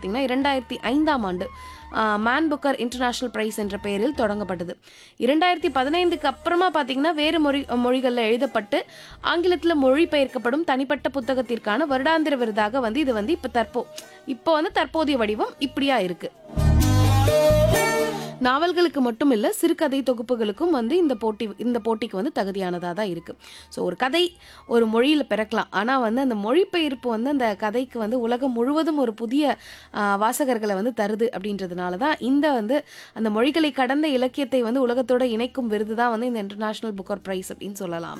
பார்த்தீங்கன்னா இரண்டாயிரத்தி ஐந்தாம் ஆண்டு மேன் புக்கர் இன்டர்நேஷனல் பிரைஸ் என்ற பெயரில் தொடங்கப்பட்டது இரண்டாயிரத்தி பதினைந்துக்கு அப்புறமா பார்த்தீங்கன்னா வேறு மொழி மொழிகளில் எழுதப்பட்டு ஆங்கிலத்தில் மொழிபெயர்க்கப்படும் தனிப்பட்ட புத்தகத்திற்கான வருடாந்திர விருதாக வந்து இது வந்து இப்போ தற்போ இப்போ வந்து தற்போதைய வடிவம் இப்படியா இருக்கு நாவல்களுக்கு மட்டும் இல்லை சிறுகதை தொகுப்புகளுக்கும் வந்து இந்த போட்டி இந்த போட்டிக்கு வந்து தகுதியானதாக தான் இருக்குது ஸோ ஒரு கதை ஒரு மொழியில் பிறக்கலாம் ஆனால் வந்து அந்த மொழிபெயர்ப்பு வந்து அந்த கதைக்கு வந்து உலகம் முழுவதும் ஒரு புதிய ஆ, வாசகர்களை வந்து தருது அப்படின்றதுனால தான் இந்த வந்து அந்த மொழிகளை கடந்த இலக்கியத்தை வந்து உலகத்தோட இணைக்கும் விருது தான் வந்து இந்த இன்டர்நேஷ்னல் புக்கர் ப்ரைஸ் அப்படின்னு சொல்லலாம்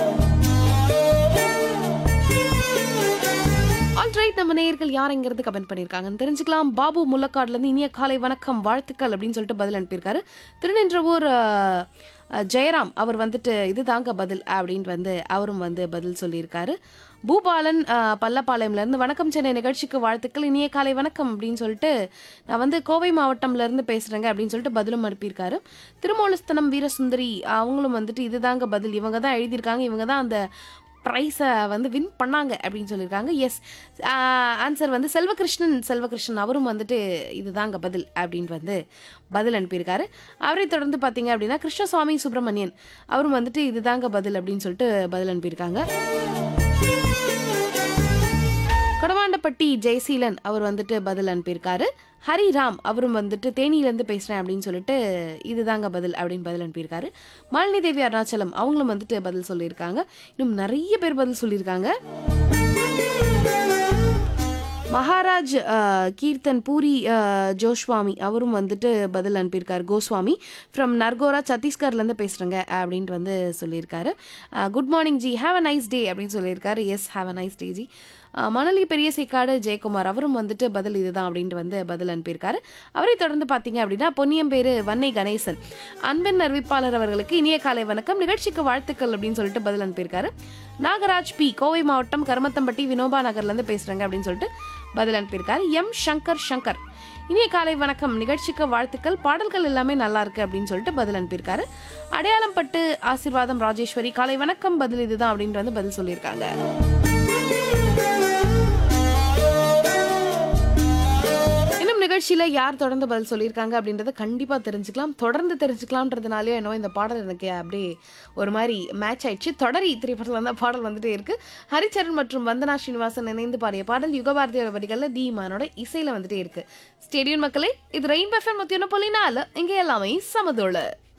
ஆல்ரைட் நம்ம நேயர்கள் யாருங்கிறது கமெண்ட் பண்ணியிருக்காங்கன்னு தெரிஞ்சுக்கலாம் பாபு முல்லக்காடுலேருந்து இனிய காலை வணக்கம் வாழ்த்துக்கள் அப்படின்னு சொல்லிட்டு பதில் அனுப்பியிருக்காரு திருநின்றவூர் அஹ், அஹ், ஜெயராம் அவர் வந்துட்டு இது தாங்க பதில் அப்படின்ட்டு வந்து அவரும் வந்து பதில் சொல்லியிருக்காரு பூபாலன் அஹ், பல்லப்பாளையம்லேருந்து வணக்கம் சென்னை நிகழ்ச்சிக்கு வாழ்த்துக்கள் இனிய காலை வணக்கம் அப்படின்னு சொல்லிட்டு நான் வந்து கோவை மாவட்டம்லேருந்து பேசுகிறேங்க அப்படின்னு சொல்லிட்டு பதிலும் அனுப்பியிருக்காரு திருமூலஸ்தனம் வீரசுந்தரி அவங்களும் வந்துட்டு இதுதாங்க பதில் இவங்க தான் எழுதியிருக்காங்க இவங்க தான் அந்த ப்ரைஸை வந்து வின் பண்ணாங்க அப்படின்னு சொல்லியிருக்காங்க எஸ் ஆன்சர் வந்து செல்வகிருஷ்ணன் செல்வகிருஷ்ணன் அவரும் வந்துட்டு இதுதாங்க பதில் அப்படின்ட்டு வந்து பதில் அனுப்பியிருக்காரு அவரை தொடர்ந்து பார்த்தீங்க அப்படின்னா கிருஷ்ணசுவாமி சுப்பிரமணியன் அவரும் வந்துட்டு இதுதாங்க பதில் அப்படின்னு சொல்லிட்டு பதில் அனுப்பியிருக்காங்க கொடவாண்டப்பட்டி ஜெயசீலன் அவர் வந்துட்டு பதில் அனுப்பியிருக்காரு ஹரிராம் அவரும் வந்துட்டு தேனியிலேருந்து பேசுகிறேன் அப்படின்னு சொல்லிட்டு இதுதாங்க பதில் அப்படின்னு பதில் அனுப்பியிருக்காரு மாலினி தேவி அருணாச்சலம் அவங்களும் வந்துட்டு பதில் சொல்லியிருக்காங்க இன்னும் நிறைய பேர் பதில் சொல்லியிருக்காங்க மகாராஜ் அஹ், கீர்த்தன் பூரி அஹ், ஜோஸ்வாமி அவரும் வந்துட்டு பதில் அனுப்பியிருக்காரு கோஸ்வாமி ஃப்ரம் நர்கோரா சத்தீஸ்கர்லேருந்து பேசுகிறேங்க அப்படின்ட்டு வந்து சொல்லியிருக்காரு good morning ji have a nice day அப்படின்னு சொல்லியிருக்காரு yes have a nice day ji ah, Manali பெரிய சேக்காடு ஜெயக்குமார் அவரும் வந்துட்டு பதில் இதுதான் அப்படின்ட்டு வந்து பதில் அனுப்பியிருக்காரு அவரை தொடர்ந்து பார்த்தீங்க அப்படின்னா பொன்னியம்பேரு வன்னை கணேசன் அன்பின் அறிவிப்பாளர் அவர்களுக்கு இனிய காலை வணக்கம் நிகழ்ச்சிக்கு வாழ்த்துக்கள் அப்படின்னு சொல்லிட்டு பதில் அனுப்பியிருக்காரு நாகராஜ் பி கோவை மாவட்டம் கருமத்தம்பட்டி வினோபா நகர்லேருந்து பேசுகிறேங்க அப்படின்னு சொல்லிட்டு பதில் அனுப்பியிருக்காரு எம் சங்கர் சங்கர் இனிய காலை வணக்கம் நிகழ்ச்சிக்கு வாழ்த்துக்கள் பாடல்கள் எல்லாமே நல்லா இருக்கு அப்படின்னு சொல்லிட்டு பதில் அனுப்பியிருக்காரு அடையாளம் பட்டு ஆசீர்வாதம் ராஜேஸ்வரி காலை வணக்கம் பதில் இதுதான் அப்படின்ட்டு வந்து பதில் சொல்லியிருக்காங்க இன்னும் நிகழ்ச்சியில யார் தொடர்ந்து பதில் சொல்லியிருக்காங்க அப்படின்றத கண்டிப்பா தெரிஞ்சுக்கலாம் தொடர்ந்து தெரிஞ்சுக்கலாம்ன்றதுனாலே என்னவோ இந்த பாடல் எனக்கு அப்படியே ஒரு மாதிரி மேட்ச் ஆயிடுச்சு தொடரி திரைப்படத்தில் வந்து பாடல் வந்துட்டே இருக்கு ஹரிச்சரன் மற்றும் வந்தனா ஸ்ரீனிவாசன் இணைந்து பாடிய பாடல் யுகபாரதியோட வரிகளில் தி மானோட இசையில வந்துட்டே இருக்கு ஸ்டேடியம் மக்களே இது ரெயின் பஃபன் முத்தியோன பொலினால இங்கே எல்லாமே சமதோள